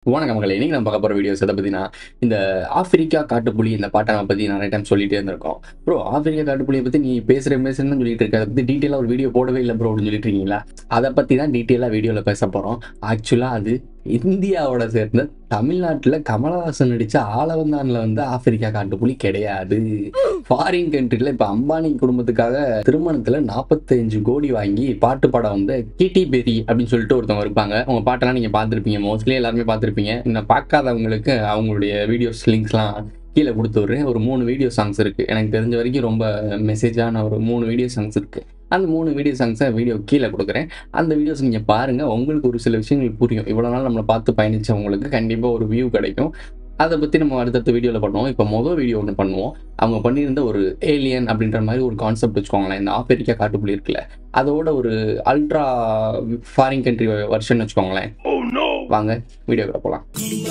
வணக்கம் மகளே இன்னைக்கு நம்ம பார்க்க போகிற வீடியோஸ் எதை பற்றினா இந்த ஆப்பிரிக்கா காட்டுப்புலி இந்த பாட்டை நம்ம பற்றி நிறைய டைம் சொல்லிட்டே இருந்திருக்கோம் ப்ரோ ஆப்பிரிக்கா காட்டுப்புலியை பற்றி நீ பேசுகிற பேசுன்னு சொல்லிட்டு இருக்க அதை பற்றி டீட்டெயிலாக ஒரு வீடியோ போடவே இல்லை ப்ரோ அப்படின்னு சொல்லிட்டு இருக்கீங்களா அதை பற்றி தான் டீட்டெயிலாக வீடியோவில் பேச போகிறோம் ஆக்சுவலாக அது இந்தியாவோட சேர்ந்த தமிழ்நாட்டில் கமலஹாசன் நடித்த ஆலவந்தானில் வந்து ஆப்பிரிக்கா காட்டுப்புலி கிடையாது ஃபாரின் கண்ட்ரியில் இப்போ அம்பானி குடும்பத்துக்காக திருமணத்தில் நாற்பத்தஞ்சு கோடி வாங்கி பாட்டு படம் வந்து கிட்டி பெரி அப்படின்னு சொல்லிட்டு ஒருத்தவங்க இருப்பாங்க அவங்க பாட்டெல்லாம் நீங்கள் பார்த்துருப்பீங்க மோஸ்ட்லி எல்லாருமே பார்த்துருப்பீங்க இன்னும் பார்க்காதவங்களுக்கு அவங்களுடைய வீடியோஸ் லிங்க்ஸ்லாம் கீழே கொடுத்து விட்றேன் ஒரு மூணு வீடியோ சாங்ஸ் இருக்குது எனக்கு தெரிஞ்ச வரைக்கும் ரொம்ப மெசேஜான ஒரு மூணு வீடியோ சாங்ஸ் இருக்குது அந்த மூணு வீடியோ சாங்ஸை வீடியோ கீழே கொடுக்குறேன் அந்த வீடியோஸ் நீங்கள் பாருங்கள் உங்களுக்கு ஒரு சில விஷயங்கள் புரியும் இவ்வளோ நாள் நம்மளை பார்த்து பயணிச்சவங்களுக்கு கண்டிப்பாக ஒரு வியூ கிடைக்கும் அதை பற்றி நம்ம அடுத்தடுத்த வீடியோவில் பண்ணுவோம் இப்போ மொதல் வீடியோ ஒன்று பண்ணுவோம் அவங்க பண்ணியிருந்த ஒரு ஏலியன் அப்படின்ற மாதிரி ஒரு கான்செப்ட் வச்சுக்கோங்களேன் இந்த ஆப்பிரிக்கா காட்டுப்புள்ளி இருக்குல்ல அதோட ஒரு அல்ட்ரா ஃபாரின் கண்ட்ரி வெர்ஷன் வச்சுக்கோங்களேன் வாங்க வீடியோக்குள்ள போகலாம்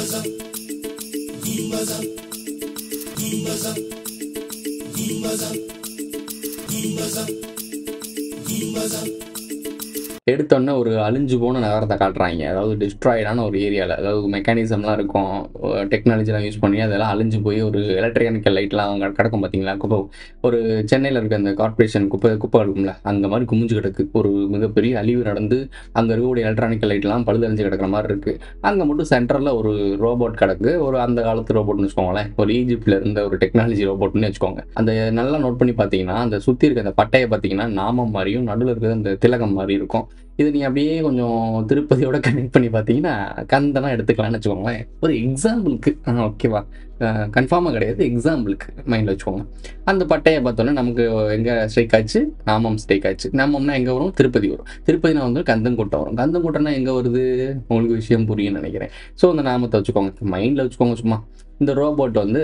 எடுத்தோன்னே ஒரு அழிஞ்சு போன நகரத்தை காட்டுறாங்க அதாவது டிஸ்ட்ராய்டான ஒரு ஏரியாவில் அதாவது மெக்கானிசம்லாம் இருக்கும் டெக்னாலஜிலாம் யூஸ் பண்ணி அதெல்லாம் அழிஞ்சு போய் ஒரு எலக்ட்ரானிக்கல் லைட்லாம் அங்கே கிடக்கும் பார்த்தீங்களா குப்பை ஒரு சென்னையில் இருக்க அந்த கார்ப்பரேஷன் குப்பை குப்பை இருக்கும்ல அந்த மாதிரி குமிஞ்சு கிடக்கு ஒரு மிகப்பெரிய அழிவு நடந்து அங்கே இருக்கக்கூடிய எலக்ட்ரானிக்கல் லைட்லாம் பழுதழிஞ்சு கிடக்கிற மாதிரி இருக்குது அங்கே மட்டும் சென்டரில் ஒரு ரோபோட் கிடக்கு ஒரு அந்த காலத்து ரோபோட்னு வச்சுக்கோங்களேன் ஒரு ஈஜிப்டில் இருந்த ஒரு டெக்னாலஜி ரோபோட்னு வச்சுக்கோங்க அந்த நல்லா நோட் பண்ணி பார்த்தீங்கன்னா அந்த சுற்றி இருக்க அந்த பட்டையை பார்த்தீங்கன்னா நாமம் மாதிரியும் நடுவில் இருக்கிற அந்த திலகம் மாதிரி இருக்கும் இது நீங்கள் அப்படியே கொஞ்சம் திருப்பதியோட கனெக்ட் பண்ணி பார்த்தீங்கன்னா கந்தனா எடுத்துக்கலாம்னு வச்சுக்கோங்களேன் ஒரு எக்ஸாம்பிளுக்கு ஓகேவா கன்ஃபார்மாக கிடையாது எக்ஸாம்பிளுக்கு மைண்டில் வச்சுக்கோங்க அந்த பட்டையை பார்த்தோன்னே நமக்கு எங்கே ஸ்ட்ரைக் ஆச்சு நாமம் ஸ்ட்ரைக் ஆச்சு நாமம்னா எங்கே வரும் திருப்பதி வரும் திருப்பதினா வந்து கந்தங்கோட்டை வரும் கந்தங்கோட்டைனா எங்கே வருது உங்களுக்கு விஷயம் புரியும்னு நினைக்கிறேன் ஸோ அந்த நாமத்தை வச்சுக்கோங்க மைண்டில் வச்சுக்கோங்க சும்மா இந்த ரோபோட் வந்து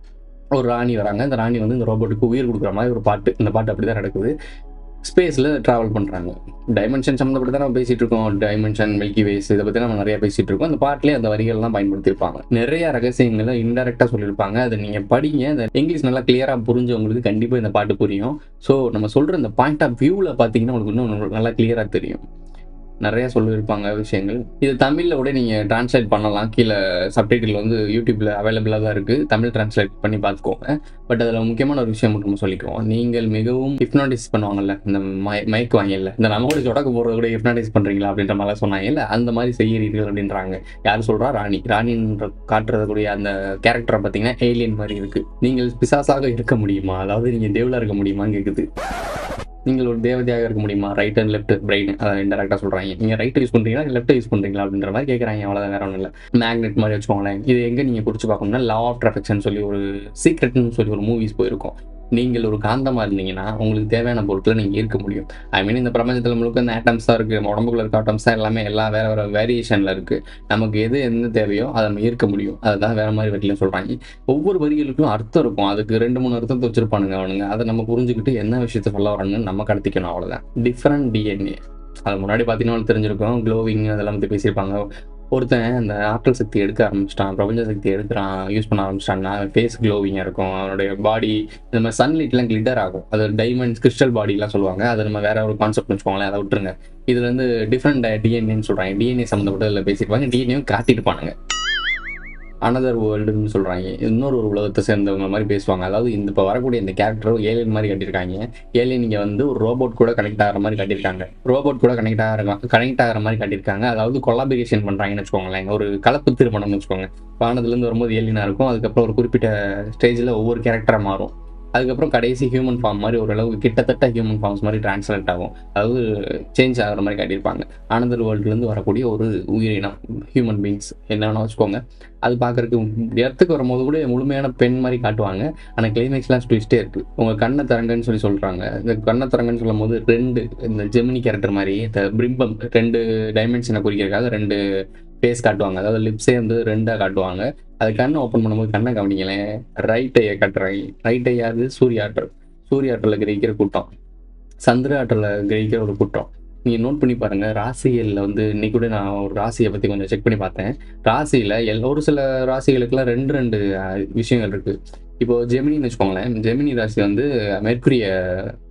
ஒரு ராணி வராங்க இந்த ராணி வந்து இந்த ரோபோட்டுக்கு உயிர் கொடுக்குற மாதிரி ஒரு பாட்டு இந்த பாட்டு அப்படி தான் நடக்குது ஸ்பேஸில் ட்ராவல் பண்ணுறாங்க டைமென்ஷன் சம்மந்தப்பட்டு தான் நம்ம பேசிகிட்டு இருக்கோம் டைமென்ஷன் மில்கி வேஸ் இதை பற்றி நம்ம நிறைய பேசிகிட்டு இருக்கோம் அந்த பாட்டிலே அந்த வரிகள்லாம் பயன்படுத்தியிருப்பாங்க நிறைய ரகசியங்களை இன்டெரக்டாக சொல்லியிருப்பாங்க அதை நீங்கள் படிங்க அந்த இங்கிலீஷ் நல்லா கிளியராக புரிஞ்சவங்களுக்கு கண்டிப்பாக இந்த பாட்டு புரியும் ஸோ நம்ம சொல்கிற இந்த பாயிண்ட் ஆஃப் வியூவில் பார்த்தீங்கன்னா உங்களுக்கு இன்னும் நல்லா கிளியராக தெரியும் நிறைய சொல்லியிருப்பாங்க விஷயங்கள் இது தமிழில் கூட நீங்கள் டிரான்ஸ்லேட் பண்ணலாம் கீழே சப்டைட்டில் வந்து யூடியூப்பில் அவைலபிளாக தான் இருக்குது தமிழ் டிரான்ஸ்லேட் பண்ணி பார்த்துக்கோங்க பட் அதில் முக்கியமான ஒரு விஷயம் மட்டும் சொல்லிக்குவோம் நீங்கள் மிகவும் ஹிப்னாட்டிஸ் பண்ணுவாங்கல்ல இந்த மை மைக் வாங்கல இந்த நம்ம கூட சொடக்க போகிறது கூட ஹிப்னாட்டிஸ் பண்ணுறீங்களா அப்படின்ற மாதிரிலாம் சொன்னாங்கல்ல அந்த மாதிரி செய்கிறீர்கள் அப்படின்றாங்க யார் சொல்கிறா ராணி ராணின்ற காட்டுறதுக்கூடிய அந்த கேரக்டரை பார்த்தீங்கன்னா ஏலியன் மாதிரி இருக்குது நீங்கள் பிசாசாக இருக்க முடியுமா அதாவது நீங்கள் தேவலாக இருக்க முடியுமான்னு கேட்குது நீங்கள் ஒரு தேவதையாக இருக்க முடியுமா ரைட் அண்ட் லெஃப்ட் பிரெயின் அதை இன்டெரக்டாக சொல்கிறாங்க நீங்கள் ரைட் யூஸ் பண்ணுறீங்களா லெஃப்ட் யூஸ் பண்ணுறீங்களா அப்படின்ற மாதிரி கேட்குறாங்க அவ்வளோதான் வேற ஒன்றும் இல்லை மேக்னெட் மாதிரி வச்சுக்கோங்களேன் இது எங்கே நீங்கள் பிடிச்சி பார்க்கணும்னா லா ஆஃப் ட்ரஃபெக்ஷன் சொல்லி ஒரு சீக்ரெட்னு சொல்லி ஒரு மூவிஸ் போயிருக்கோம் நீங்கள் ஒரு காந்தமாக இருந்தீங்கன்னா உங்களுக்கு தேவையான பொருட்களை நீங்கள் இருக்க முடியும் ஐ மீன் இந்த பிரபஞ்சத்தில் முழுக்க இந்த ஆட்டம்ஸ் தான் இருக்குது நம்ம உடம்புக்குள்ள இருக்க ஆட்டம்ஸ் தான் எல்லாமே எல்லாம் வேறு வேறு வேரியேஷனில் இருக்குது நமக்கு எது எந்த தேவையோ அதை நம்ம இருக்க முடியும் அதுதான் வேறு மாதிரி வரியில் சொல்கிறாங்க ஒவ்வொரு வரிகளுக்கும் அர்த்தம் இருக்கும் அதுக்கு ரெண்டு மூணு அர்த்தத்தை வச்சுருப்பானுங்க அவனுங்க அதை நம்ம புரிஞ்சுக்கிட்டு என்ன விஷயத்த சொல்ல வராங்கன்னு நம்ம கடத்திக்கணும் அவ்வளோதான் டிஃப்ரெண்ட் டிஎன்ஏ அது முன்னாடி பார்த்தீங்கன்னா தெரிஞ்சிருக்கோம் க்ளோவிங் அதெல்லாம் பற்றி பேசியிருப்பாங்க ஒருத்தன் அந்த ஆற்றல் சக்தி எடுக்க ஆரம்பிச்சிட்டான் பிரபஞ்ச சக்தி எடுக்கிறான் யூஸ் பண்ண ஆரம்பிச்சிட்டான்னா ஃபேஸ் க்ளோவிங்காக இருக்கும் அவனுடைய பாடி இந்த மாதிரி சன்லைட்லாம் கிளிட்டர் ஆகும் அது டைமண்ட்ஸ் கிறிஸ்டல் பாடிலாம் சொல்லுவாங்க அது நம்ம வேற ஒரு கான்செப்ட் வச்சுக்கோங்களேன் அதை விட்டுருங்க இதுல இருந்து டிஃப்ரெண்ட் டிஎன்ஏன்னு சொல்கிறாங்க டிஎன்ஏ சம்மந்தப்பட்ட இதில் பேசியிருப்பாங்க டிஎன்ஏவும் காட்டியிருப்பானுங்க அனதர் வேர்ல்டுன்னு சொல்கிறாங்க இன்னொரு ஒரு உலகத்தை சேர்ந்தவங்க மாதிரி பேசுவாங்க அதாவது இந்த இப்போ வரக்கூடிய இந்த கேரக்டர் ஏலியன் மாதிரி கட்டியிருக்காங்க ஏலியன் இங்கே வந்து ஒரு ரோபோட் கூட கனெக்ட் ஆகிற மாதிரி கட்டியிருக்காங்க ரோபோட் கூட கனெக்ட் ஆகிற கனெக்ட் ஆகிற மாதிரி கட்டியிருக்காங்க அதாவது கொலாபரேஷன் பண்ணுறாங்கன்னு வச்சுக்கோங்களேன் ஒரு கலப்பு திருமணம்னு வச்சுக்கோங்க வானத்துலேருந்து வரும்போது ஏலியனாக இருக்கும் அதுக்கப்புறம் ஒரு குறிப்பிட்ட ஸ்டேஜில் ஒவ்வொரு கேரக்டராக மாறும் அதுக்கப்புறம் கடைசி ஹியூமன் ஃபார்ம் மாதிரி ஓரளவு கிட்டத்தட்ட ஹியூமன் ஃபார்ம்ஸ் மாதிரி டிரான்ஸ்லேட் ஆகும் அதாவது சேஞ்ச் ஆகிற மாதிரி காட்டியிருப்பாங்க ஆனந்தர் வேர்ல்டுலேருந்து வரக்கூடிய ஒரு உயிரினம் ஹியூமன் பீங்ஸ் என்னென்னா வச்சுக்கோங்க அது பார்க்குறதுக்கு இடத்துக்கு வரும்போது கூட முழுமையான பெண் மாதிரி காட்டுவாங்க ஆனால் கிளைமேக்ஸ்லாம் ட்விஸ்டே இருக்குது உங்கள் கண்ணை தரங்கன்னு சொல்லி சொல்கிறாங்க இந்த கண்ணை தரங்கன்னு சொல்லும் போது ரெண்டு இந்த ஜெமினி கேரக்டர் மாதிரி இந்த பிரிம்பம் ரெண்டு டைமென்ஷனை குறிக்கிறதுக்காக ரெண்டு ஃபேஸ் காட்டுவாங்க அதாவது லிப்ஸே வந்து ரெண்டாக காட்டுவாங்க அது கண்ணை ஓப்பன் பண்ணும்போது கண்ணை கவனிங்களேன் ரைட் ஐயை காட்டுறாங்க ரைட் ஐ யாரு சூரிய ஆற்றல் சூரிய ஆற்றலில் கிரகிக்கிற கூட்டம் சந்திர ஆற்றலில் கிரகிக்கிற ஒரு கூட்டம் நீங்கள் நோட் பண்ணி பாருங்கள் ராசிகளில் வந்து இன்னைக்கு கூட நான் ஒரு ராசியை பற்றி கொஞ்சம் செக் பண்ணி பார்த்தேன் ராசியில் எல் ஒரு சில ராசிகளுக்கெல்லாம் ரெண்டு ரெண்டு விஷயங்கள் இருக்குது இப்போ ஜெமினின்னு வச்சுக்கோங்களேன் ஜெமினி ராசி வந்து மெர்க்குரிய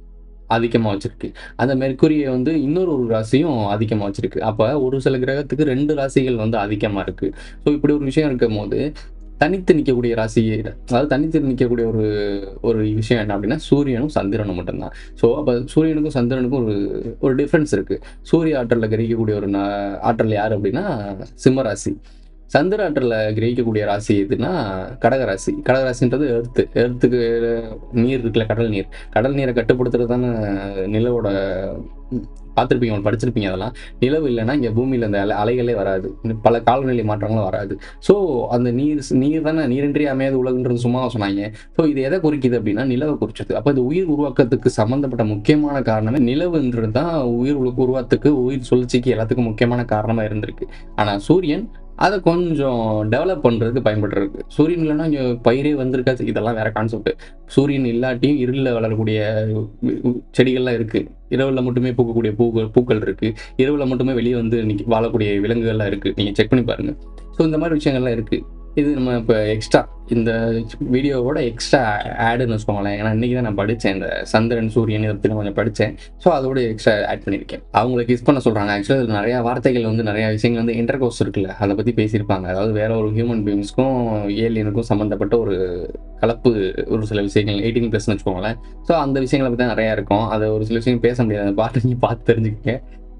ஆதிக்கமா வச்சிருக்கு. அந்த மெர்க்குரிய வந்து இன்னொரு ஒரு ராசியும் ஆதிக்கமா வச்சிருக்கு. அப்ப ஒரு சில கிரகத்துக்கு 2 ராசிகள் வந்து ஆதிக்கமா இருக்கு. ஸோ இப்படி ஒரு விஷயம் இருக்கும்போது, தனித்து நிக்கக்கூடிய ராசி அதாவது தனித்து நிக்கக்கூடிய ஒரு ஒரு விஷயம் என்ன அப்படின்னா, சூரியனும், சந்திரனும் மட்டும் தான். ஸோ அப்ப சூரியனுக்கும், சந்திரனுக்கும் ஒரு ஒரு டிஃபரன்ஸ் இருக்கு. சூரிய ஆற்றல்ல கிரகிக்கக்கூடிய ஒரு ந ஆற்றல் யாரு அப்படின்னா, சிம்ம ராசி. சந்திர ஆற்றல்ல கிரகிக்கக்கூடிய ராசி எதுன்னா, கடக ராசி. கடக ராசின்றது எர்த்து. எர்த்துக்கு நீர் இருக்குல்ல, கடல் நீர். கடல் நீரை கட்டுப்படுத்துறது தானே நிலவோட ம் பார்த்துருப்பீங்க, படிச்சிருப்பீங்க அதெல்லாம். நிலவு இல்லன்னா, இங்க பூமியில இந்த அல அலைகளே வராது. பல காலநிலை மாற்றங்களும் வராது. ஸோ அந்த நீர் ஸ் நீர் தானே நீரின்றி அமையாது உலகுன்றது சும்மாவா சொன்னாய்ங்க. ஸோ இது எத குறிக்குது அப்படின்னா, நிலவ குறிச்சது. அப்ப இந்த உயிர் உருவாக்கத்துக்கு சம்மந்தப்பட்ட முக்கியமான காரணமே நிலவுன்றது தான் உயிர் உ உருவாக்கத்துக்கு, உயிர் சுழற்சிக்கு எல்லாத்துக்கும் முக்கியமான காரணமா இருந்திருக்கு. ஆனா சூரியன் அத கொஞ்சம் டெவலப் பண்றதுக்கு பயன்பட்டுருக்கு. சூரியன் இல்லன்னா இங்க பயிரே வந்திருக்காது. இதெல்லாம் வேற கான்செப்ட். சூரியன் இல்லாட்டியும் இருள்ல வளரக்கூடிய உ உ செடிகள்லாம் இருக்கு. இரவுல மட்டுமே பூக்கக்கூடிய பூக்கள் பூக்கள் இருக்கு. இரவுல மட்டுமே வெளிய வந்து நிக் வாழக்கூடிய விலங்குகள்லாம் இருக்கு. நீங்க செக் பண்ணி பாருங்க. ஸோ இந்த மாரி விஷயங்கள்லாம் இருக்கு. இது நம்ம இப்ப எக்ஸ்ட்ரா இந்த வீடியோவோட எக்ஸ்ட்ரா ஆடுன்னு வச்சுக்கோங்களேன். ஏன்னா இன்னைக்கு தான் நான் படிச்சேன். இந்த சந்திரன், சூரியன் இத பத்தி நான் கொஞ்சம் படிச்சேன். ஸோ அதோட எக்ஸ்ட்ரா ஆட் பண்ணியிருக்கேன். அவங்கள கிஸ் பண்ண சொல்றாங்க. ஆக்சுவலா இதுல நெறைய வார்த்தைகள் வந்து நெறைய விஷயங்கள் வந்து இன்டர்கோர்ஸ் இருக்குல்ல, அத பத்தி பேசியிருப்பாங்க. அதாவது வேற ஒரு ஹியூமன் பீயிங்ஸ்க்கும், ஏலியனுக்கும் சம்மந்தப்பட்ட ஒரு கலப்பு ஒரு சில விஷயங்கள் 18 பிளஸ்ன்னு வச்சுக்கோங்களேன். ஸோ அந்த விஷயங்கள பத்தி தான் நெறைய இருக்கும். அத ஒரு சில விஷயம் பேச முடியாது. அந்த பாட்ட நீங்க பார்த்து தெரிஞ்சுக்கங்க.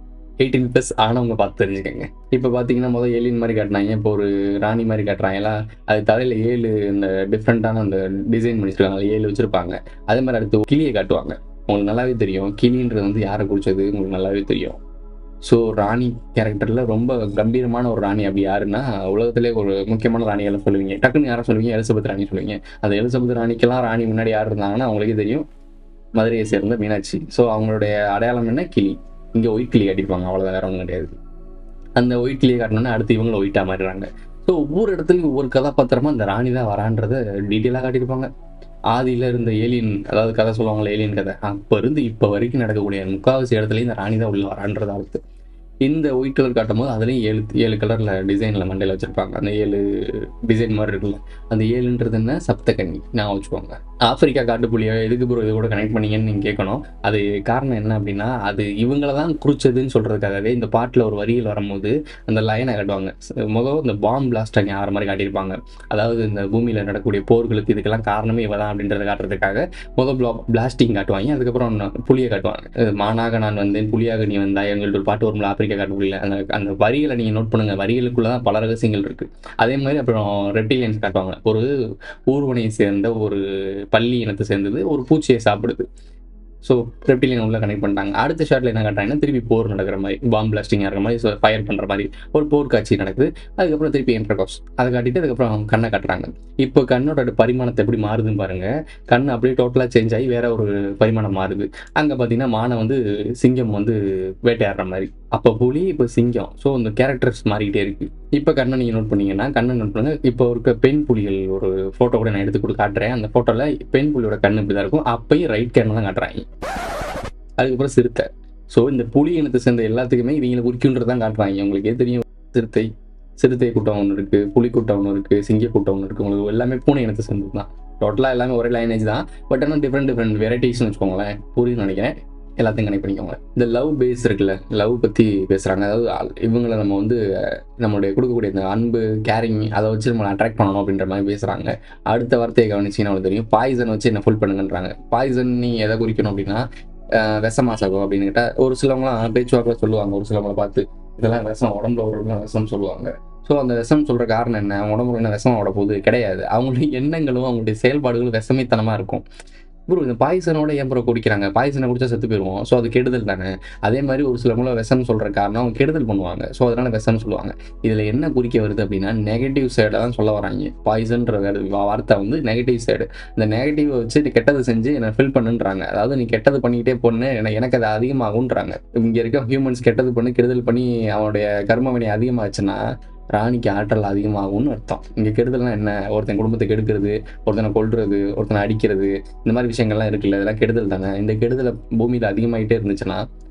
18 பிளஸ் ஆனவங்க பார்த்து தெரிஞ்சுக்கங்க. இப்ப பார்த்தீங்கன்னா, மொத ஏலியன் மாரி காட்டுனாய்ங்க. இப்போ ஒரு ராணி மாரி காட்டுறாய்ங்களா, அது தலையில 7 இந்த டிஃபரண்டான அந்த டிசைன் பண்ணி வச்சிருக்காங்க. 7 வச்சிருப்பாங்க. அதே மாரி அடுத்து கிளிய காட்டுவாங்க. உங்களுக்கு நல்லாவே தெரியும். கிளின்றது வந்து யார குறிச்சது உங்களுக்கு நல்லாவே தெரியும். ஸோ ராணி கேரக்டர்ல ரொம்ப கம்பீரமான ஒரு ராணி அப்படி யாருன்னா, உலகத்திலே ஒரு முக்கியமான ராணிகள சொல்லுவீங்க. டக்குன்னு யார சொல்லுவீங்க? எலிசபெத் ராணி சொல்லுவீங்க. அந்த எலிசபெத் ராணிக்கெல்லாம் ராணி முன்னாடி யார் இருந்தாங்கன்னா, அவங்களுக்கே தெரியும். மதுரையை சேர்ந்த மீனாட்சி. ஸோ அவங்களுடைய அடையாளம் என்ன? கிளி. இங்க ஒயிட் கிளி காட்டியிருப்பாங்க. அவ்வளோதான் வேற ஒண்ணும் கிடையாது. அந்த ஒயிட் கிளிய காட்டுனோனே, அடுத்து இவங்களும் ஒயிட்டா மாறிடுறாங்க. ஸோ ஒவ்வொரு இடத்துலயும் ஒவ்வொரு கதாபாத்திரமா இந்த ராணி தான் வரான்றத டீட்டெயிலா காட்டியிருப்பாங்க. ஆதியில இருந்த ஏலியன் அதாவது கதை சொல்லுவாங்கல்ல, ஏலியன் கதை. அப்ப இருந்து இப்ப வரைக்கும் நடக்கக்கூடிய முக்காவாசி இடத்துலயும் இந்த ராணி தான் உள்ள வரான்றது அர்த்தம். இந்த ஒயிட் கலர் காட்டும்போது, அதுலயும் 7 7 கலர்ல டிசைன்ல மண்டையில வச்சிருப்பாங்க. அந்த 7 டிசைன் மாரி இருக்குல்ல. அந்த 7ன்றது என்ன? சப்தகன்னி. ஞாபகம் வச்சுக்கோங்க. ஆப்பிரிக்கா காட்டுப்புலிய எதுக்கு ப்ரோ இது கூட கனெக்ட் பண்ணீங்கன்னு நீங்க கேட்கணும். அது காரணம் என்ன அப்படின்னா, அது இவங்கள தான் குறிச்சதுன்னு சொல்றதுக்காகவே இந்த பாட்டுல ஒரு வரிகள் வரும்போது, அந்த லயன காட்டுவாங்க. ஸ் மொத இந்த பாம் பிளாஸ்ட் அங்க ஆகுற மாரி காட்டியிருப்பாங்க. அதாவது இந்த பூமியில நடக்கக்கூடிய போர்களுக்கு இதுக்கெல்லாம் காரணமே இவ தான் அப்படின்றத காட்டுறதுக்காக, மொத ப்ளா பிளாஸ்டிங் காட்டுவாய்ங்க. அதுக்கப்புறம் புலிய காட்டுவாங்க. அ மானாக நான் வந்தேன், புலியாக நீ வந்தாய்ன்னு சொல்லிட்டு ஒரு பாட்டு வரும்ல, ஆப்பிரிக்கா காட்டுப்புலில. அந்த அந்த வரிகள நீங்க நோட் பண்ணுங்க. வரிகளுக்குள்ள தான் பல ரகசியங்கள் இருக்கு. அதே மாரி அப்புறம் ரெப்டிலியன்ஸ் காட்டுவாங்க. ஒரு ஊர்வனையை சேர்ந்த ஒரு பல்லி இனத்த சேர்ந்தது ஒரு பூச்சிய சாப்பிடுது. ஸோ ரெப்டிலியன் உள்ள கனெக்ட் பண்ணிட்டாங்க. அடுத்த ஷாட்ல என்ன காட்டுறாங்கன்னா, திருப்பி போர் நடக்கிற மாரி, பாம் பிளாஸ்டிங் ஆகுற மாரி, ஸோ ஃபயர் பண்ற மாரி ஒரு போர் காட்சி நடக்குது. அதுக்கப்புறம் திருப்பி இன்டர்கோர்ஸ். அத காட்டிட்டு அதுக்கப்புறம் கண்ண காட்டுறாங்க. இப்போ கண்ணோட பரிமாணத்த எப்படி மாறுதுன்னு பாருங்க. கண் அப்படியே டோட்டலா சேஞ்ச் ஆயி வேற ஒரு பரிமாணம் மாறுது. அங்க பார்த்தீங்கன்னா, மான வந்து சிங்கம் வந்து வேட்டையாடுற மாரி. அப்ப புலி, இப்ப சிங்கம். ஸோ இந்த கேரக்டர்ஸ் மாறிக்கிட்டே இருக்கு. இப்ப கண்ண நீங்க நோட் பண்ணீங்கன்னா, கண்ண நோட் பண்ணுங்க. இப்போ இருக்க பெண் புலிகள் ஒரு ஃபோட்டோ கூட நான் எடுத்து கூட காட்டுறேன். அந்த ஃபோட்டோல பெண் புலியோட கண் இப்படிதான் இருக்கும். அப்பயும் ரைட் கண்ண தான் காட்டுறாய்ங்க. அதுக்கப்புறம் சிறுத்தை. ஸோ இந்த புலி இனத்த சேர்ந்த எல்லாத்துக்குமே இவங்கள குறிக்கும்ன்றது தான் காட்டுறாய்ங்க. உங்களுக்கே தெரியும். சிறுத்தை சிறுத்தை கூட்டம் ஒண்ணு இருக்கு. புலி கூட்டம் ஒண்ணு இருக்கு. சிங்க கூட்டம் ஒண்ணு இருக்கு. உங்களுக்கு எல்லாமே பூனை இனத்த சேர்ந்தது தான். டோட்டலா எல்லாமே ஒரே லைனேஜ் தான். பட் ஆனா டிஃபரெண்ட் டிஃபரெண்ட் வெரைட்டீஸ்ன்னு வச்சுக்கோங்களேன். புரியுதுன்னு நெனைக்கிறேன். எல்லாத்தையும் கனெக்ட் பண்ணிக்கோங்க. இந்த லவ் பேஸ் இருக்குல்ல, லவ் பத்தி பேசுறாங்க. அதாவது ஆல் இவங்கள நம்ம வந்து நம்மளுடைய குடுக்கக்கூடிய இந்த அன்பு, கேரிங் அத வச்சு நம்மள அட்ராக்ட் பண்ணணும் அப்படின்ற மாரி பேசுறாங்க. அடுத்த வார்த்தைய கவனிச்சீங்கன்னா உங்களுக்கு தெரியும். பாய்சன் வச்சு என்ன ஃபுல் பண்ணுங்கன்றாங்க. பாய்சன் நீங்க எத குறிக்கணும் அப்படின்னா, அ விஷமா சகோ அப்படின்னு கேட்டா, ஒரு சிலவங்கலாம் பேச்சுவாக்குல சொல்லுவாங்க. ஒரு சிலவங்கள பார்த்து, இதெல்லாம் விஷம் உடம்புல விடுறதுலாம் விஷம்னு சொல்லுவாங்க. ஸோ அந்த விஷம் சொல்ற காரணம் என்ன? உடம்புல என்ன விஷமா விடப்போகுது? கிடையாது. அவங்களுடைய எண்ணங்களும், அவங்களுடைய செயல்பாடுகளும் விஷமித்தனமா இருக்கும். ப்ரோ இந்த பாய்சனோட ஏன் ப்ரோ குடிக்கிறாங்க? பாய்சன குடிச்சா செத்து போயிருவோம். ஸோ அது கெடுதல் தானே. அதே மாரி ஒரு சிலவங்கள விஷம்னு சொல்ற காரணம் அவங்க கெடுதல் பண்ணுவாங்க. ஸோ அதனால விஷம்னு சொல்லுவாங்க. இதுல என்ன குறிக்க வருது அப்படின்னா, நெகட்டிவ் சைட தான் சொல்ல வராய்ங்க. பாய்சன்ற வேர்டு வார்த்தை வந்து நெகட்டிவ் சைடு. இந்த நெகட்டிவ வச்சு நீ கெட்டது செஞ்சு என்ன ஃபில் பண்ணுன்றாங்க. அதாவது நீ கெட்டது பண்ணிக்கிட்டே போனா என எனக்கு அது அதிகமாகுன்றாங்க. இங்க இருக்க ஹியூமன்ஸ் கெட்டது பண்ணி, கெடுதல் பண்ணி அவனுடைய கர்ம வினை அதிகமாச்சுன்னா, ராணிக்கு ஆற்றல் அதிகமாகும்னு அர்த்தம். இங்க கெடுதல்னா என்ன? ஒருத்தன் குடும்பத்த கெடுக்கிறது, ஒருத்தன கொல்றது, ஒருத்தன அடிக்கிறது, இந்த மாரி விஷயங்கள்லாம் இருக்குல்ல. இதெல்லாம் கெடுதல் தானே. இந்த கெடுதல் பூமியில அதிகமாயிட்டே இருந்துச்சுன்னா,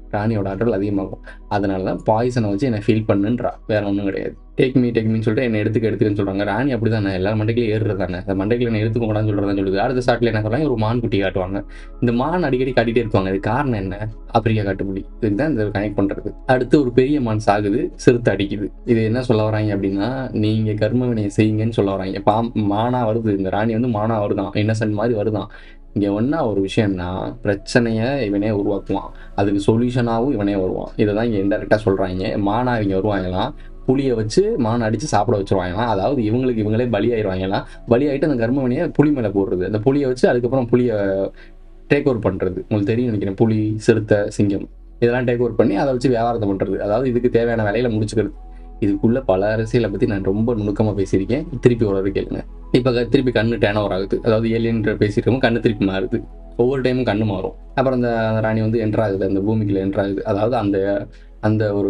ராணியோட ஆற்றல் அதிகமாகும் அதனால தான் பாய்சனை வச்சு என்னை ஃபீல் பண்ணுன்றா வேற ஒன்றும் கிடையாது டேக் மீ டேக் மீன்னு சொல்லிட்டு என்னை எடுத்துக்க எடுத்துக்கன்னு சொல்கிறாங்க ராணி அப்படி தானே எல்லா மண்டைக்குள்ளே ஏறுறது தானே அந்த மண்டைக்குள்ள என்ன எடுத்துக்க கூடாதுன்னு சொல்கிறதான் சொல்லுது அடுத்த ஷாட்டில் என்ன சொல்கிறாங்க ஒரு மான் குட்டி காட்டுவாங்க இந்த மான் அடிக்கடி காட்டிகிட்டே இருப்பாங்க இது காரணம் என்ன ஆப்பிரிக்கா காட்டுப்புலி இதுக்கு தான் இந்த கனெக்ட் பண்ணுறது அடுத்து ஒரு பெரிய மான் சாகுது சிறுத்தை அடிக்குது இது என்ன சொல்ல வராங்க அப்படின்னா நீங்கள் கர்ம வினையை செய்யுங்கன்னு சொல்ல வராங்க பா மானா வருது இந்த ராணி வந்து மானா வருதான் இன்னசென்ட் மாதிரி வருதான் இங்கே ஒன்றா ஒரு விஷயம்னா பிரச்சனையை இவனே உருவாக்குவான் அதுக்கு சொல்யூஷனாகவும் இவனே வருவான் இதை தான் இங்கே இன்டெரக்டாக சொல்கிறாங்க மானா இவங்க வருவாங்களாம் புளியை வச்சு மான் அடித்து சாப்பிட வச்சுருவாங்களாம் அதாவது இவங்களுக்கு இவங்களே பலியாயிருவாங்களாம் பலியாயிட்டு அந்த கர்மவினையை புளி மேலே போடுறது அந்த புளியை வச்சு அதுக்கப்புறம் புளியை டேக் ஓவர் பண்ணுறது உங்களுக்கு தெரியும் நினைக்கிறேன் புலி சிறுத்தை சிங்கம் இதெல்லாம் டேக் ஓவர் பண்ணி அதை வச்சு வியாபாரத்தை பண்ணுறது அதாவது இதுக்கு தேவையான வேலையில முடிச்சுக்கிறது இதுக்குள்ள பல அரசியலை பற்றி நான் ரொம்ப நுணுக்கமாக பேசியிருக்கேன் திருப்பி ஒரு வாரம் கேளுங்க இப்போ திருப்பி கண்ணு டேன் ஓவர் ஆகுது அதாவது ஏலியன்ற பேசியிருக்கோம் கண்ணு திருப்பி மாறுது ஒவ்வொரு டைமும் கண்ணு மாறும் அப்புறம் அந்த ராணி வந்து என்ட்ரு ஆகுது அந்த பூமிக்குள்ள என்ட்ரு ஆகுது அதாவது அந்த அந்த ஒரு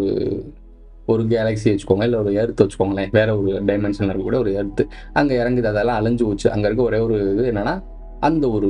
ஒரு கேலக்ஸி வச்சுக்கோங்க இல்லை ஒரு எர்த் வச்சுக்கோங்களேன் வேற ஒரு டைமென்ஷனில் இருக்கக்கூடிய ஒரு எர்த்து அங்கே இறங்குது அதெல்லாம் அலைஞ்சு போச்சு அங்கே இருக்க ஒரே ஒரு இது என்னன்னா அந்த ஒரு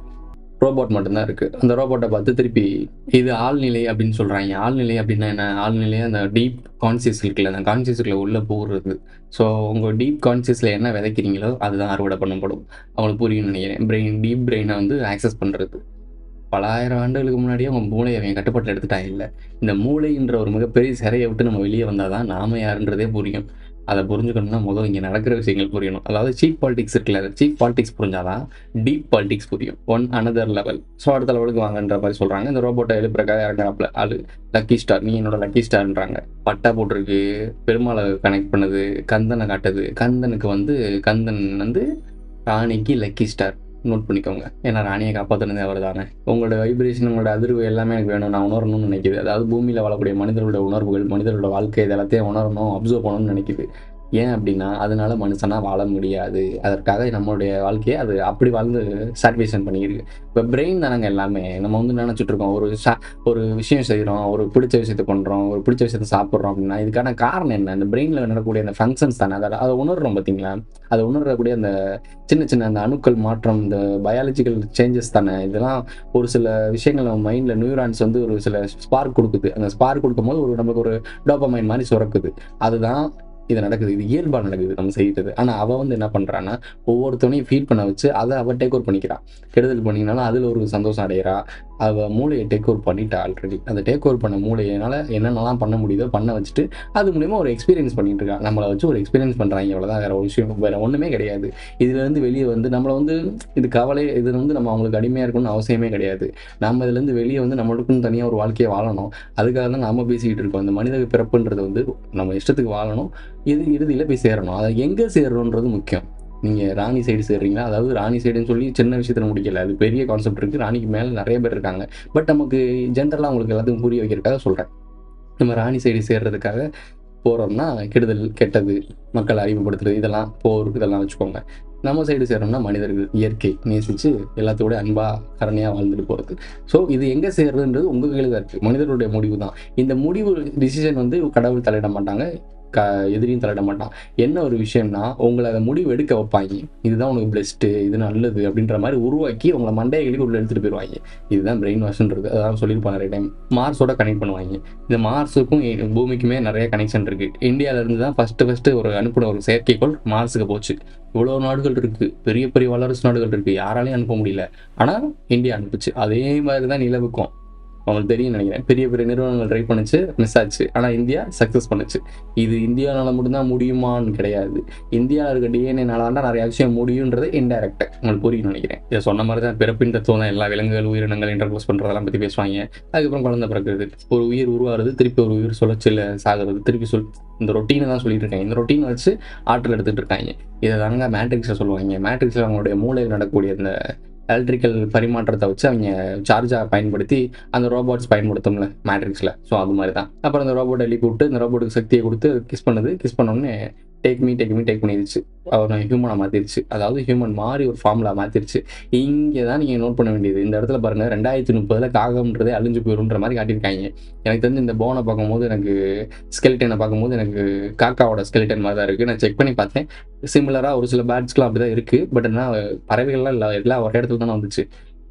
ரோபோட் மட்டும்தான் இருக்குது அந்த ரோபோட்டை பார்த்து திருப்பி இது ஆழ்நிலை அப்படின்னு சொல்கிறாங்க ஆழ்நிலை அப்படின்னா என்ன ஆழ்நிலை அந்த டீப் கான்சியஸ் இருக்குல்ல அந்த கான்சியஸுக்குள்ள உள்ளே போகிறது ஸோ உங்கள் டீப் கான்சியஸில் என்ன விதைக்கிறீங்களோ அதுதான் அறுவடை பண்ணப்படும் அவங்களுக்கு புரியும்னு நினைக்கிறேன் பிரெயின் டீப் பிரெயினை வந்து ஆக்சஸ் பண்ணுறது பலாயிரம் ஆண்டுகளுக்கு முன்னாடியே அவங்க மூளையை அவன் கட்டுப்பாட்டில் எடுத்துட்டாங்க இல்லை இந்த மூளைன்ற ஒரு மிகப்பெரிய சிறையை விட்டு நம்ம வெளியே வந்தால் தான் நாம யாருன்றதே புரியும் அதை புரிஞ்சுக்கணும்னா முதல் இங்கே நடக்கிற விஷயங்கள் புரியணும் அதாவது சீப் பாலிடிக்ஸ் இருக்குல்ல சீப் பாலிடிக்ஸ் புரிஞ்சாதான் டீப் பாலிடிக்ஸ் புரியும் ஒன் அனதர் லெவல் ஸோ அடுத்த லெவலுக்கு வாங்கன்ற மாதிரி சொல்கிறாங்க இந்த ரோபோட்டை எழுப்புறக்காக இறங்குறாப்புல ஆளு லக்கி ஸ்டார் நீ என்னோட லக்கி ஸ்டார்ன்றாங்க பட்டா போட்டிருக்கு பெருமாளை கனெக்ட் பண்ணுது கந்தனை காட்டுது கந்தனுக்கு வந்து கந்தன் வந்து ராணிக்கு லக்கி ஸ்டார் நோட் பண்ணிக்கோங்க ஏன்னா ராணியை காப்பாற்றினதே அவர் தானே உங்களோட வைப்ரேஷன் உங்களோட அதிர்வு எல்லாமே எனக்கு வேணும் நான் உணரணும்னு நினைக்குது அதாவது பூமியில் வாழக்கூடிய மனிதர்களோட உணர்வுகள் மனிதர்களோட வாழ்க்கை இது எல்லாத்தையும் உணரணும் அப்சர்வ் பண்ணணும்னு நினைக்குது ஏன் அப்படின்னா அதனால மனுஷனா வாழ முடியாது அதற்காக நம்மளுடைய வாழ்க்கையை அது அப்படி வாழ்ந்து சாட்டிஸ்ஃபேக்ஷன் பண்ணியிருக்கு இப்போ பிரெயின் தானங்க எல்லாமே நம்ம வந்து நினச்சிட்டு இருக்கோம் ஒரு சா ஒரு விஷயம் செய்கிறோம் ஒரு பிடிச்ச விஷயத்தை பண்ணுறோம் ஒரு பிடிச்ச விஷயத்தை சாப்பிட்றோம் அப்படின்னா இதுக்கான காரணம் என்ன இந்த பிரெயினில் நடக்கக்கூடிய அந்த ஃபங்க்ஷன்ஸ் தானே அதை அதை உணர்றோம் பார்த்தீங்களா அதை உணரக்கூடிய அந்த சின்ன சின்ன அந்த அணுக்கள் மாற்றம் இந்த பயாலஜிக்கல் சேஞ்சஸ் தானே இதெல்லாம் ஒரு சில விஷயங்கள் நம்ம மைண்டில் நியூரான்ஸ் வந்து ஒரு சில ஸ்பார்க் கொடுக்குது அந்த ஸ்பார்க் கொடுக்கும்போது ஒரு நமக்கு ஒரு டோப்பமைன் மாதிரி சுரக்குது அதுதான் இது நடக்குது இது இயல்பாக நடக்குது நம்ம செய்கிறது ஆனால் அவள் வந்து என்ன பண்ணுறான்னா ஒவ்வொருத்தவனையும் ஃபீல் பண்ண வச்சு அதை அவள் டேக் ஓவர் பண்ணிக்கிறான் கெடுதல் பண்ணினாலும் அதில் ஒரு சந்தோஷம் அடைகிறா அவள் மூளையை டேக் ஓவர் பண்ணிட்டா ஆல்ரெடி அந்த டேக் ஓவர் பண்ண மூளையினால என்னென்னலாம் பண்ண முடியுதோ பண்ண வச்சுட்டு அது மூலியமாக ஒரு எக்ஸ்பீரியன்ஸ் பண்ணிட்டு இருக்கா நம்மளை வச்சு ஒரு எக்ஸ்பீரியன்ஸ் பண்ணுறாங்க அவ்வளோதான் வேற ஒரு விஷயம் வேற ஒன்றுமே கிடையாது இதுலேருந்து வெளியே வந்து நம்மளை வந்து இது கவலை இது வந்து நம்ம அவங்களுக்கு அடிமையாக இருக்கணும்னு அவசியமே கிடையாது நம்ம இதுலேருந்து வெளியே வந்து நம்மளுக்குன்னு தனியாக ஒரு வாழ்க்கையை வாழணும் அதுக்காக தான் நாம பேசிக்கிட்டு இருக்கோம் இந்த மனித பிறப்புன்றது வந்து நம்ம இஷ்டத்துக்கு வாழணும் இது இறுதியில் போய் சேரணும் அதை எங்கே சேரணுன்றது முக்கியம் நீங்கள் ராணி சைடு சேர்றீங்களா அதாவது ராணி சைடுன்னு சொல்லி சின்ன விஷயத்தில் முடிக்கல அது பெரிய கான்செப்ட் இருக்குது ராணிக்கு மேலே நிறைய பேர் இருக்காங்க பட் நமக்கு ஜென்ரலாக உங்களுக்கு எல்லாத்துக்கும் புரிய வைக்கிறதுக்காக சொல்கிறேன் நம்ம ராணி சைடு சேர்றதுக்காக போகிறோம்னா கெடுதல் கெட்டது மக்களை அறிமுகப்படுத்துறது இதெல்லாம் போர் இதெல்லாம் வச்சுக்கோங்க நம்ம சைடு சேரோம்னா மனிதர்கள் இயற்கை நேசித்து எல்லாத்தோட அன்பாக கரணையாக வாழ்ந்துட்டு போகிறது ஸோ இது எங்கே சேர்றதுன்றது உங்கள் கையில் தான் இருக்குது மனிதர்களுடைய முடிவு தான் இந்த முடிவு டிசிஷன் வந்து கடவுள் தலையிட மாட்டாங்க க எதிரியும் தலையிட மாட்டான் என்ன ஒரு விஷயம்னா உங்களை அதை முடிவு எடுக்க வைப்பாங்க இதுதான் உனக்கு பெஸ்ட்டு இது நல்லது அப்படின்ற மாதிரி உருவாக்கி உங்களை மண்டைகளுக்கு உள்ள எடுத்துகிட்டு போயிடுவாங்க இதுதான் பிரெயின் வாஷ்ன்றது அதான் சொல்லியிருப்பாங்க நிறைய டைம் மார்ஸோட கனெக்ட் பண்ணுவாங்க இந்த மார்ஸுக்கும் பூமிக்குமே நிறைய கனெக்ஷன் இருக்குது இந்தியாவிலேருந்து தான் ஃபஸ்ட்டு ஃபஸ்ட்டு ஒரு அனுப்பின ஒரு செயற்கைக்கோள் மார்ஸுக்கு போச்சு இவ்வளோ நாடுகள் இருக்குது பெரிய பெரிய வல்லரசு நாடுகள் இருக்குது யாராலையும் அனுப்ப முடியல ஆனால் இந்தியா அனுப்புச்சு அதே மாதிரி தான் நிலவுக்கும் அவங்களுக்கு தெரியும் நினைக்கிறேன் பெரிய பெரிய நிறுவனங்கள் ட்ரை பண்ணுச்சு மிஸ் ஆச்சு ஆனால் இந்தியா சக்ஸஸ் பண்ணுச்சு இது இந்தியானால மட்டும்தான் முடியுமான்னு கிடையாது இந்தியாவில் இருக்க டிஎன்ஏனால தான் நிறைய விஷயம் முடியுன்றது இன்டைரக்ட் உங்களுக்கு புரியும் நினைக்கிறேன் இதை சொன்ன மாதிரி தான் பிறப்பின் தத்துவம் தான் எல்லா விலங்குகள் உயிரினங்கள் இன்டர்க்ளோஸ் பண்ணுறதெல்லாம் பற்றி பேசுவாங்க அதுக்கப்புறம் குழந்தை பிறகுறது ஒரு உயிர் உருவாகிறது திருப்பி ஒரு உயிர் சுழற்சியில் சாகிறது திருப்பி சொல் இந்த ரொட்டீனை தான் சொல்லிட்டு இருக்காங்க இந்த ரொட்டீனை வச்சு ஆற்றல் எடுத்துகிட்டு இருக்காங்க இதை தாங்க மேட்ரிக்ஸில் சொல்லுவாங்க மேட்ரிக்ஸில் அவங்களுடைய மூளையில் நடக்கக்கூடிய அந்த எலக்ட்ரிக்கல் பரிமாற்றத்தை வச்சு அவங்க சார்ஜாக பயன்படுத்தி அந்த ரோபோட்ஸ் பயன்படுத்தும்ல மேட்ரிக்ஸில் ஸோ அது மாதிரி தான் அப்புறம் அந்த ரோபோட்டை எழுப்பி விட்டு இந்த ரோபோட்டுக்கு சக்தியை கொடுத்து கிஸ் பண்ணுது கிஸ் பண்ணோடனே take me take me take பண்ணிடுச்சு அவனை ஹியூமனை மாற்றிருச்சு அதாவது ஹியூமன் மாதிரி ஒரு ஃபார்முலா மாற்றிருச்சு இங்கே தான் நீங்கள் நோட் பண்ண வேண்டியது இந்த இடத்துல பாருங்கள் ரெண்டாயிரத்தி முப்பதில் காகம்ன்றதே அழிஞ்சு போயிடும்ன்ற மாதிரி காட்டியிருக்காங்க எனக்கு தெரிஞ்சு இந்த போனை பார்க்கும்போது எனக்கு ஸ்கெலிட்டனை பார்க்கும்போது எனக்கு காக்காவோட ஸ்கெலிட்டன் மாதிரி தான் இருக்குது நான் செக் பண்ணி பார்த்தேன் சிமிலராக ஒரு சில பேட்ஸ்க்குலாம் அப்படி தான் இருக்குது பட் என்ன பறவைகள்லாம் இல்லை எல்லாம் ஒரே இடத்துல தானே வந்துச்சு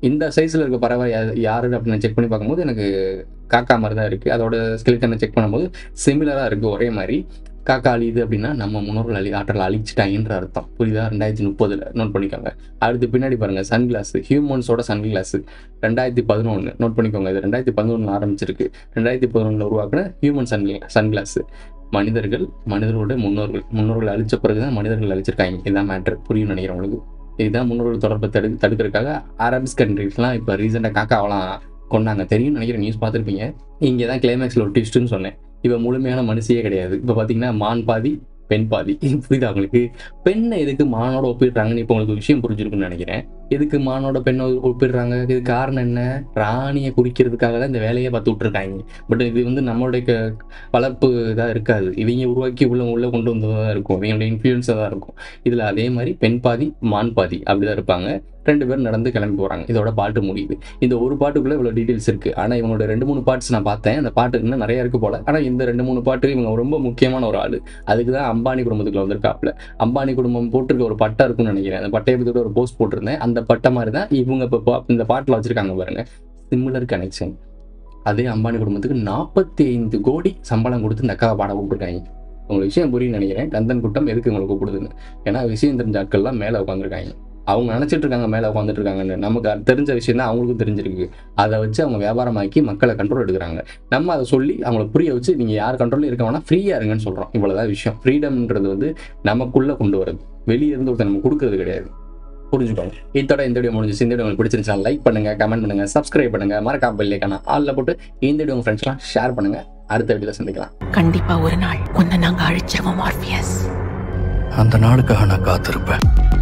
இந்த சைஸில் இருக்க பறவை யா- யாரு அப்படின்னு செக் பண்ணி பார்க்கும்போது எனக்கு காக்கா மாதிரி தான் இருக்குது அதோட ஸ்கெலிட்டனை செக் பண்ணும்போது சிமிலராக இருக்குது ஒரே மாதிரி காக்கா அழியுது அப்படின்னா நம்ம முன்னோர்கள் அழி ஆற்றல் அழிச்சிட்டாங்கன்ற அர்த்தம் புரியுதா ரெண்டாயிரத்தி முப்பதில் நோட் பண்ணிக்கோங்க அடுத்து பின்னாடி பாருங்கள் சன் கிளாஸ் ஹியூமன்ஸோட சன் கிளாஸ் ரெண்டாயிரத்தி பதினொன்று நோட் பண்ணிக்கோங்க இது ரெண்டாயிரத்தி பதினொன்றில் ஆரம்பிச்சிருக்கு ரெண்டாயிரத்தி பதினொன்றில் உருவாக்குன ஹியூமன் சன் சன் கிளாஸ் மனிதர்கள் மனிதர்களோட முன்னோர்கள் முன்னோர்கள் அழிச்ச பிறகு தான் மனிதர்கள் அழிச்சிருக்காங்க இதுதான் மேட்ரு புரியும் நினைக்கிறேன் உங்களுக்கு இதுதான் முன்னோர்கள் தொடர்பை தடு தடுக்கிறதுக்காக அரபிஸ் கண்ட்ரீஸ்லாம் இப்போ ரீசெண்டாக காக்காவெல்லாம் கொண்டாங்க தெரியும் நினைக்கிறேன் நியூஸ் பார்த்துருப்பீங்க இங்கே தான் கிளைமேக்ஸில் ஒரு ட்விஸ்ட்டுன்னு சொன்னேன் இவ முழுமையான மனுஷியே கிடையாது இப்போ பார்த்தீங்கன்னா மான் பாதி பெண் பாதி புரியுதா உங்களுக்கு பெண்ணை எதுக்கு மானோட ஒப்பிடுறாங்கன்னு இப்போ உங்களுக்கு விஷயம் புரிஞ்சிருக்குன்னு நினைக்கிறேன் எதுக்கு மானோட பெண்ணை ஒப்பிடுறாங்க இது காரணம் என்ன ராணியை குறிக்கிறதுக்காக தான் இந்த வேலையை பார்த்து விட்டுருக்காங்க பட் இது வந்து நம்மளுடைய க- வளர்ப்பு இதாக இருக்காது இவங்க உருவாக்கி உள்ள உள்ள கொண்டு வந்ததாக தான் இருக்கும் இவங்களோட இன்ஃப்ளூயன்ஸாக தான் இருக்கும் இதில் அதே மாதிரி பெண் பாதி மான் பாதி அப்படி தான் இருப்பாங்க ரெண்டு பேரும் நடந்து கிளம்பி போகிறாங்க இதோட பாட்டு முடியுது இந்த ஒரு பாட்டுக்குள்ளே இவ்வளோ டீட்டெயில்ஸ் இருக்குது ஆனால் இவங்களோட ரெண்டு மூணு பார்ட்ஸ் நான் பார்த்தேன் அந்த பாட்டு இன்னும் நிறைய இருக்குது போல ஆனால் இந்த ரெண்டு மூணு பாட்டு இவங்க ரொம்ப முக்கியமான ஒரு ஆள் அதுக்கு தான் அம்பானி குடும்பத்துக்குள்ள வந்திருக்காப்புல அம்பானி குடும்பம் போட்டிருக்க ஒரு பட்டை இருக்கும்னு நினைக்கிறேன் அந்த பட்டையை பற்றி ஒரு போஸ்ட் போட்டிருந்தேன் அந்த பட்டை மாதிரி தான் இவங்க இப்போ இந்த பாட்டில் வச்சிருக்காங்க பாருங்க சிமிலர் கனெக்ஷன் அதே அம்பானி குடும்பத்துக்கு நாற்பத்தி ஐந்து கோடி சம்பளம் கொடுத்து இந்த அக்காவை பாட கூப்பிட்டுருக்காங்க உங்களுக்கு விஷயம் புரியும் நினைக்கிறேன் கந்தன் கூட்டம் எதுக்கு உங்களை கூப்பிடுதுன்னு ஏன்னா விஷயம் தெரிஞ்ச ஆட்கள்லாம் மேலே உட்காந்துருக்காங்க அவங்க நினச்சிட்டு இருக்காங்க மேலே உட்காந்துட்டு இருக்காங்கன்னு நமக்கு அது தெரிஞ்ச விஷயம் தான் அவங்களுக்கும் தெரிஞ்சிருக்கு அதை வச்சு அவங்க வியாபாரமாக்கி மக்களை கண்ட்ரோல் எடுக்கிறாங்க நம்ம அதை சொல்லி அவங்கள புரிய வச்சு நீங்கள் யார் கண்ட்ரோலில் இருக்க வேணா ஃப்ரீயாக இருங்கன்னு சொல்கிறோம் இவ்வளோதான் விஷயம் ஃப்ரீடம்ன்றது வந்து நமக்குள்ளே கொண்டு வருது வெளியே இருந்து ஒருத்தர் நம்ம கொடுக்கறது கிடையாது புரிஞ்சுக்கோங்க இதோட இந்த வீடியோ முடிஞ்சிச்சு இந்த வீடியோ உங்களுக்கு பிடிச்சிருந்துச்சா லைக் பண்ணுங்க கமெண்ட் பண்ணுங்க சப்ஸ்கிரைப் பண்ணுங்க மறக்காம பெல்லைக்கான ஆளில் போட்டு இந்த வீடியோ உங்கள் ஃப்ரெண்ட்ஸ்லாம் ஷேர் பண்ணுங்க அடுத்த வீடியோவில் சந்திக்கலாம் கண்டிப்பா ஒரு நாள் உன்னை நாங்க அழிச்சிருவோம் மார்பியஸ் அந்த நாளுக்காக நான் காத்திருப்பேன்